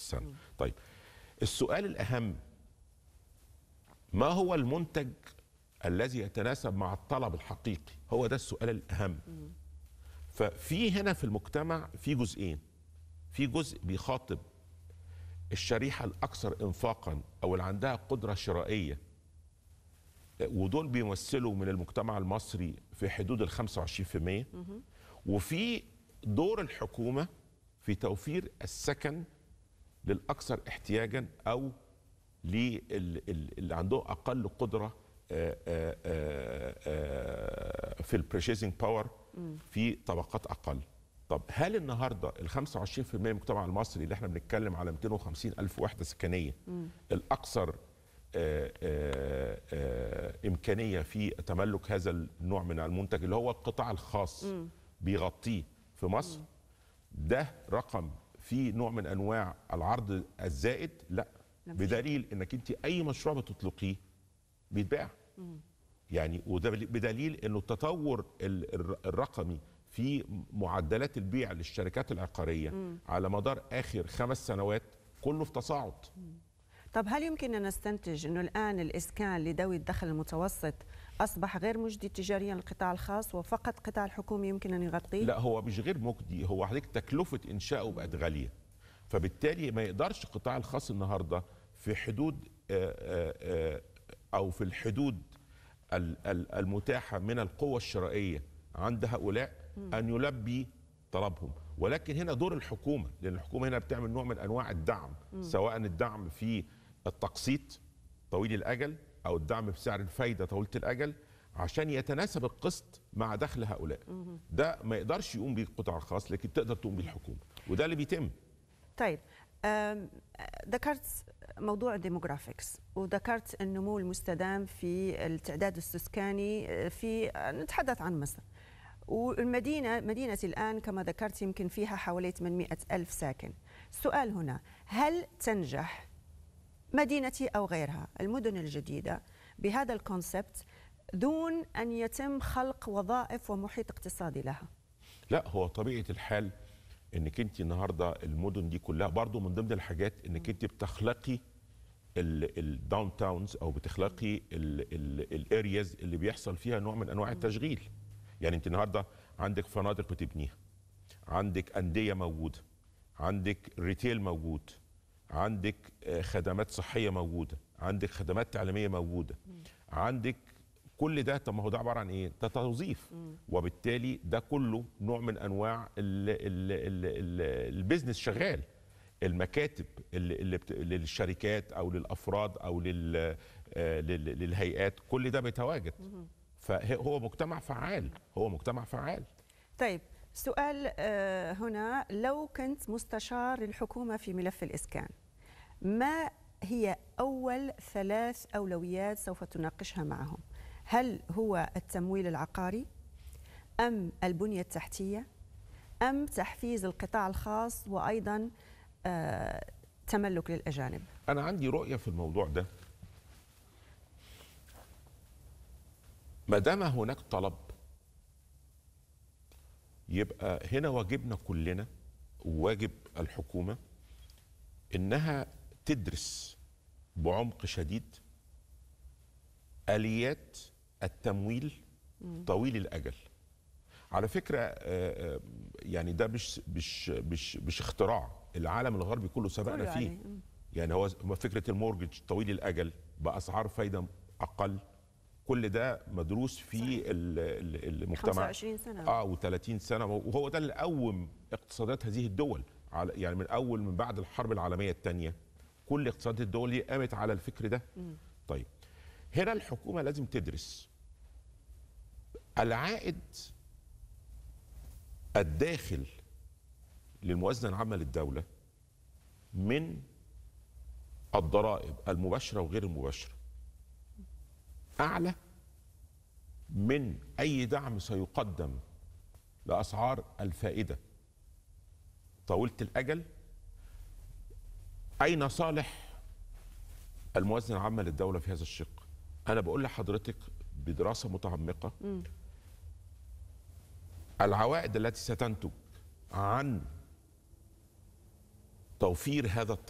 السنه طيب السؤال الاهم ما هو المنتج الذي يتناسب مع الطلب الحقيقي هو ده السؤال الاهم ففي هنا في المجتمع في جزئين في جزء بيخاطب الشريحه الاكثر انفاقا او اللي عندها قدره شرائيه ودول بيمثلوا من المجتمع المصري في حدود ال 25% وفي دور الحكومه في توفير السكن للاكثر احتياجا او للي عندهم اقل قدره آه، آه، آه، آه، في البريشيزنج باور في طبقات اقل طب هل النهارده ال 25% من المجتمع المصري اللي احنا بنتكلم على 250 الف وحده سكنيه الاكثر آه، آه، آه، امكانيه في تملك هذا النوع من المنتج اللي هو القطاع الخاص بيغطيه في مصر ده رقم فيه نوع من انواع العرض الزائد لا مفيش. بدليل انك انت اي مشروع بتطلقيه بيتباع يعني وده بدليل انه التطور ال- الر- الرقمي في معدلات البيع للشركات العقاريه على مدار اخر خمس سنوات كله في تصاعد طب هل يمكن أن نستنتج أنه الآن الإسكان لذوي الدخل المتوسط أصبح غير مجدي تجاريا للقطاع الخاص وفقط القطاع الحكومي يمكن أن يغطيه؟ لا هو مش غير مجدي هو حضرتك تكلفه انشائه بقت غاليه فبالتالي ما يقدرش القطاع الخاص النهارده في حدود آه، آه، آه، او في الحدود ال- ال- المتاحه من القوه الشرائيه عند هؤلاء ان يلبي طلبهم ولكن هنا دور الحكومه لان الحكومه هنا بتعمل نوع من انواع الدعم سواء الدعم في التقسيط طويل الاجل او الدعم بسعر الفايده طويله الاجل عشان يتناسب القسط مع دخل هؤلاء ده ما يقدرش يقوم به القطاع الخاص لكن تقدر تقوم به الحكومه وده اللي بيتم طيب أم، ذكرت موضوع الديموغرافيكس وذكرت النمو المستدام في التعداد السكاني في نتحدث عن مصر والمدينة مدينتي الآن كما ذكرت يمكن فيها حوالي 800 ألف ساكن السؤال هنا هل تنجح مدينتي أو غيرها المدن الجديدة بهذا الكونسبت دون أن يتم خلق وظائف ومحيط اقتصادي لها لا هو طبيعه الحال انك انت النهارده المدن دي كلها برضو من ضمن الحاجات انك انت بتخلقي الداون تاونز او بتخلقي الارياز اللي بيحصل فيها نوع من انواع التشغيل يعني انت النهارده عندك فنادق بتبنيها عندك انديه موجوده عندك ريتيل موجود عندك آه، خدمات صحيه موجوده عندك خدمات تعليميه موجوده عندك كل ده طب ما هو ده عباره عن ايه؟ ده توظيف وبالتالي ده كله نوع من انواع ال ال ال ال البيزنس شغال المكاتب اللي اللي بت... للشركات او للافراد او لل... آه، لل... للهيئات كل ده بيتواجد فهو مجتمع فعال هو مجتمع فعال طيب سؤال آه، هنا لو كنت مستشار الحكومة في ملف الإسكان ما هي أول ثلاث أولويات سوف تناقشها معهم هل هو التمويل العقاري أم البنية التحتية أم تحفيز القطاع الخاص وأيضا آه، تملك للأجانب انا عندي رؤيه في الموضوع ده ما دام هناك طلب يبقى هنا واجبنا كلنا وواجب الحكومه انها تدرس بعمق شديد اليات التمويل طويل الاجل على فكره آه، آه، يعني ده مش مش مش مش اختراع العالم الغربي كله سبقنا كله فيه عليه. مم. يعني هو فكره المورجج طويل الاجل باسعار فايده اقل كل ده مدروس في ال- ال- المجتمع 25 سنة اه و30 سنه وهو ده اللي قوم اقتصادات هذه الدول على يعني من اول من بعد الحرب العالميه الثانيه كل اقتصادات الدول دي قامت على الفكر ده طيب هنا الحكومه لازم تدرس العائد الداخل للموازنه العامه للدوله من الضرائب المباشره وغير المباشره اعلى من اي دعم سيقدم لاسعار الفائده طويله الاجل اين صالح الموازنه العامه للدوله في هذا الشق انا بقول لحضرتك بدراسه متعمقه العوائد التي ستنتج عن توفير هذا